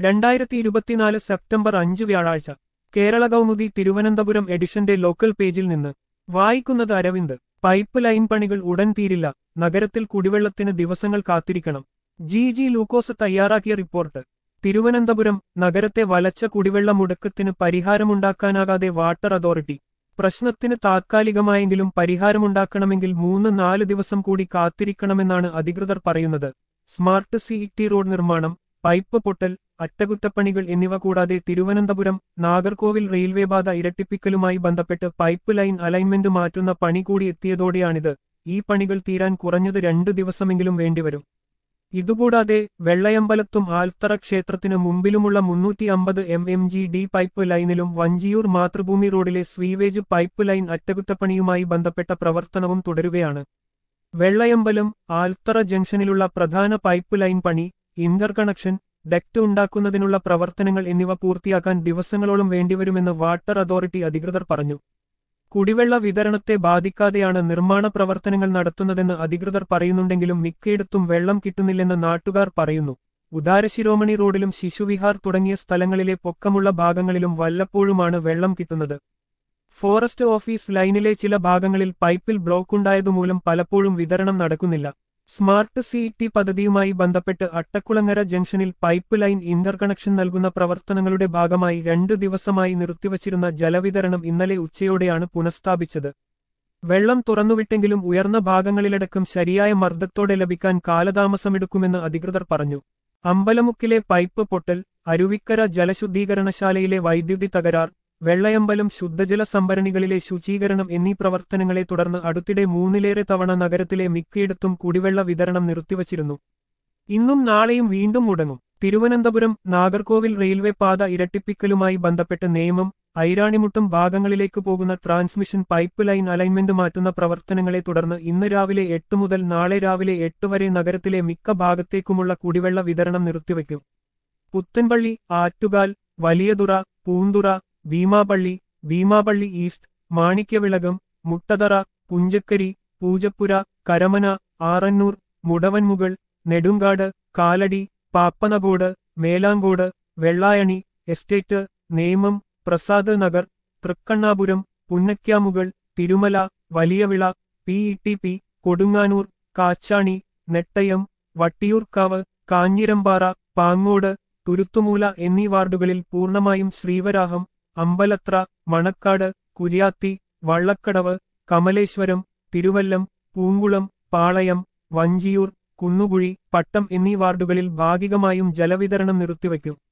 രണ്ടായിരത്തി ഇരുപത്തിനാല് സെപ്റ്റംബർ അഞ്ച് വ്യാഴാഴ്ച കേരള കൗമുദി തിരുവനന്തപുരം എഡിഷന്റെ ലോക്കൽ പേജിൽ നിന്ന് വായിക്കുന്നത് അരവിന്ദ് പൈപ്പ് ലൈൻ പണികൾ ഉടൻ തീരില്ല നഗരത്തിൽ കുടിവെള്ളത്തിന് ദിവസങ്ങൾ കാത്തിരിക്കണം ജി ജി ലൂക്കോസ് തയ്യാറാക്കിയ റിപ്പോർട്ട് തിരുവനന്തപുരം നഗരത്തെ വലച്ച കുടിവെള്ള മുടക്കത്തിന് പരിഹാരമുണ്ടാക്കാനാകാതെ വാട്ടർ അതോറിറ്റി പ്രശ്നത്തിന് താത്കാലികമായെങ്കിലും പരിഹാരമുണ്ടാക്കണമെങ്കിൽ മൂന്ന് നാല് ദിവസം കൂടി കാത്തിരിക്കണമെന്നാണ് അധികൃതർ പറയുന്നത് സ്മാർട്ട് സിഇടി റോഡ് നിർമ്മാണം പൈപ്പ് പൊട്ടൽ അറ്റകുറ്റപ്പണികൾ എന്നിവ കൂടാതെ തിരുവനന്തപുരം നാഗർകോവിൽ റെയിൽവേ പാത ഇരട്ടിപ്പിക്കലുമായി ബന്ധപ്പെട്ട് പൈപ്പ് ലൈൻ അലൈൻമെന്റ് മാറ്റുന്ന പണി കൂടി എത്തിയതോടെയാണിത് ഈ പണികൾ തീരാൻ കുറഞ്ഞത് രണ്ടു ദിവസമെങ്കിലും വേണ്ടിവരും ഇതുകൂടാതെ വെള്ളയമ്പലത്തും ആൽത്തറ ക്ഷേത്രത്തിനു മുമ്പിലുമുള്ള മുന്നൂറ്റി അമ്പത് M M G D pipe ലൈനിലും വഞ്ചിയൂർ മാതൃഭൂമി റോഡിലെ സ്വീവേജ് പൈപ്പ് ലൈൻ അറ്റകുറ്റപ്പണിയുമായി ബന്ധപ്പെട്ട പ്രവർത്തനവും തുടരുകയാണ് വെള്ളയമ്പലം ആൽത്തറ ജംഗ്ഷനിലുള്ള പ്രധാന പൈപ്പ് ലൈൻ പണി ഇന്റർകണക്ഷൻ ഡെക്ട് ഉണ്ടാക്കുന്നതിനുള്ള പ്രവർത്തനങ്ങൾ എന്നിവ പൂർത്തിയാക്കാൻ ദിവസങ്ങളോളം വേണ്ടിവരുമെന്ന് വാട്ടർ അതോറിറ്റി അധികൃതർ പറഞ്ഞു കുടിവെള്ള വിതരണത്തെ ബാധിക്കാതെയാണ് നിർമ്മാണ പ്രവർത്തനങ്ങൾ നടത്തുന്നതെന്ന് അധികൃതർ പറയുന്നുണ്ടെങ്കിലും മിക്കയിടത്തും വെള്ളം കിട്ടുന്നില്ലെന്ന് നാട്ടുകാർ പറയുന്നു ഉദാരശിരോമണി റോഡിലും ശിശുവിഹാർ തുടങ്ങിയ സ്ഥലങ്ങളിലെ പൊക്കമുള്ള ഭാഗങ്ങളിലും വല്ലപ്പോഴുമാണ് വെള്ളം കിട്ടുന്നത് ഫോറസ്റ്റ് ഓഫീസ് ലൈനിലെ ചില ഭാഗങ്ങളിൽ പൈപ്പിൽ ബ്ലോക്കുണ്ടായതുമൂലം പലപ്പോഴും വിതരണം നടക്കുന്നില്ല സ്മാർട്ട് സിഇടി പദ്ധതിയുമായി ബന്ധപ്പെട്ട് അട്ടക്കുളങ്ങര ജംഗ്ഷനിൽ പൈപ്പ് ലൈൻ ഇന്റർകണക്ഷൻ നൽകുന്ന പ്രവർത്തനങ്ങളുടെ ഭാഗമായി രണ്ടു ദിവസമായി നിർത്തിവച്ചിരുന്ന ജലവിതരണം ഇന്നലെ ഉച്ചയോടെയാണ് പുനഃസ്ഥാപിച്ചത് വെള്ളം തുറന്നുവിട്ടെങ്കിലും ഉയർന്ന ഭാഗങ്ങളിലടക്കം ശരിയായ മർദ്ദത്തോടെ ലഭിക്കാൻ കാലതാമസമെടുക്കുമെന്ന് അധികൃതർ പറഞ്ഞു അമ്പലമുക്കിലെ പൈപ്പ് പൊട്ടൽ അരുവിക്കര ജലശുദ്ധീകരണശാലയിലെ വൈദ്യുതി തകരാർ വെള്ളയമ്പലം ശുദ്ധജല സംഭരണികളിലെ ശുചീകരണം എന്നീ പ്രവർത്തനങ്ങളെ തുടർന്ന് അടുത്തിടെ മൂന്നിലേറെ തവണ നഗരത്തിലെ മിക്കയിടത്തും കുടിവെള്ള വിതരണം നിർത്തിവച്ചിരുന്നു ഇന്നും നാളെയും വീണ്ടും മുടങ്ങും തിരുവനന്തപുരം നാഗർകോവിൽ റെയിൽവേ പാത ഇരട്ടിപ്പിക്കലുമായി ബന്ധപ്പെട്ട് നിയമം ഐരാണിമുട്ടും ഭാഗങ്ങളിലേക്ക് പോകുന്ന ട്രാൻസ്മിഷൻ പൈപ്പ് ലൈൻ അലൈൻമെന്റ് മാറ്റുന്ന പ്രവർത്തനങ്ങളെ തുടർന്ന് ഇന്ന് രാവിലെ എട്ട് മുതൽ നാളെ രാവിലെ എട്ട് വരെ നഗരത്തിലെ മിക്ക ഭാഗത്തേക്കുമുള്ള കുടിവെള്ള വിതരണം നിർത്തിവയ്ക്കും Puthenpally Attukal Valiyathura Poonthura Beemapally Beemapally east Manikyavilakom Muttathara Punchakkari Poojappura Karamana Arannoor Mudavanmugal Nedumcaud Kaladi Pappanamcode Melamcode Vellayani estate Nemom Prasad Nagar Thrikkannapuram Punnakkamugal Thirumala Valiyavila P E T P Kodunganoor Kachani Nettayam Vattiyoorkavu Kanjirampara Pangode Thuruthumoola എന്നീ വാർഡുകളിൽ പൂർണ്ണമായും ശ്രീവരാഹം അമ്പലത്ര മണക്കാട് കുര്യാത്തി വള്ളക്കടവ് കമലേശ്വരം തിരുവല്ലം പൂങ്കുളം പാളയം വഞ്ചിയൂർ കുന്നുകുഴി പട്ടം എന്നീ വാർഡുകളിൽ ഭാഗികമായും ജലവിതരണം നിർത്തിവയ്ക്കും